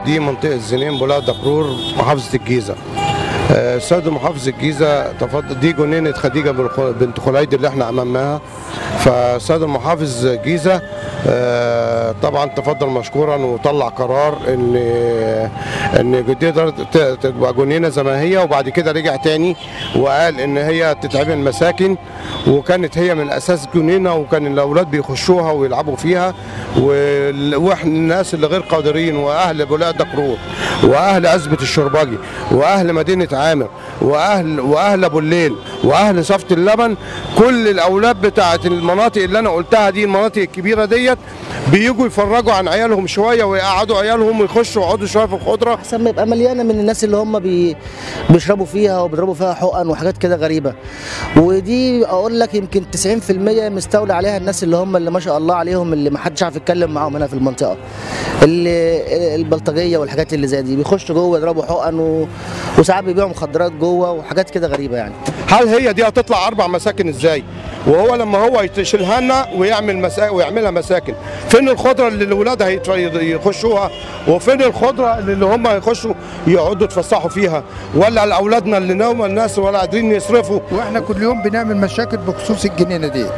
دي منطقه زنين بلاد دكرور محافظه الجيزه آه، سيد محافظ الجيزه تفضل دي جنينه خديجه بن خ- بنت خليد اللي احنا امامناها فسيد المحافظ الجيزه آه، طبعا تفضل مشكورا وطلع قرار ان ان تقدر ت- تبقى جنينه زي ما هي وبعد كده رجع تاني وقال ان هي تتعمل مساكن وكانت هي من الاساس جنينه وكان الاولاد بيخشوها ويلعبوا فيها وال- واحنا الناس اللي غير قادرين واهل بلاد دكرور واهل عزبه الشرباجي واهل مدينه عامر واهل واهل ابو الليل واهل صفت اللبن كل الاولاد بتاعت المناطق اللي انا قلتها دي المناطق الكبيره ديت بيجوا يفرجوا عن عيالهم شويه ويقعدوا عيالهم ويخشوا يقعدوا شويه في الخضره احسن ما يبقى مليانه من الناس اللي هم بي بيشربوا فيها وبيضربوا فيها حقن وحاجات كده غريبه ودي اقول لك يمكن 90% مستولى عليها الناس اللي هم اللي ما شاء الله عليهم اللي ما حدش عارف يتكلم معاهم هنا في المنطقه اللي البلطجيه والحاجات اللي زي دي بيخشوا جوه يضربوا حقن و... وساعات بيبيعوا مخدرات جوه وحاجات كده غريبه يعني هل هي دي هتطلع اربع مساكن ازاي وهو لما هو يشيلها لنا ويعمل مسا... ويعملها مساكن فين الخضره اللي الاولاد هيت- يخشوها وفين الخضره اللي هم يخشوا يقعدوا يتفسحوا فيها ولا اولادنا اللي نوم الناس ولا قادرين يصرفوا واحنا كل يوم بنعمل مشاكل بخصوص الجنينه دي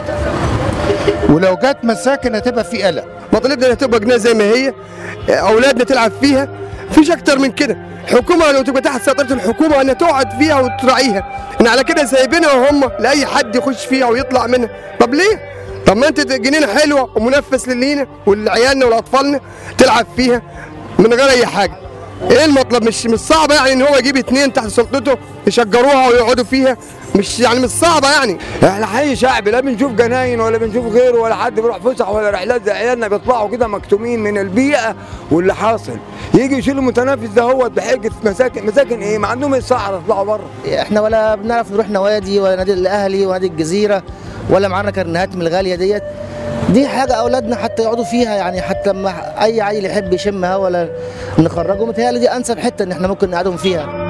ولو جت مساكن هتبقى في قلق مطالبنا انها تبقى جنيه زي ما هي اولادنا تلعب فيها مفيش اكتر من كده الحكومه لو تبقى تحت سيطره الحكومه انها تقعد فيها وتراعيها ان على كده سايبينها وهم لاي حد يخش فيها ويطلع منها طب ليه طب ما انت جنينه حلوه ومنفس للينا ولعيالنا ولاطفالنا تلعب فيها من غير اي حاجه ايه المطلب مش مش صعبه يعني ان هو يجيب اتنين تحت سلطته يشجروها ويقعدوا فيها مش يعني مش صعبه يعني احنا حي شعبي لا بنشوف جناين ولا بنشوف غيره ولا حد بيروح فسح ولا رحلات زي عيالنا بيطلعوا كده مكتومين من البيئه واللي حاصل يجي يشيلوا المتنافس ده هو بحجه مساكن مساكن ايه ما عندهم الصحراء يطلعوا بره احنا ولا بنعرف نروح نوادي ولا نادي الاهلي ونادي الجزيره ولا معانا كرنيهات من الغاليه ديت دي حاجه اولادنا حتى يقعدوا فيها يعني حتى لما اي عيل يحب يشم هوا ولا نخرجه متهيألي دي انسب حته ان احنا ممكن نقعدهم فيها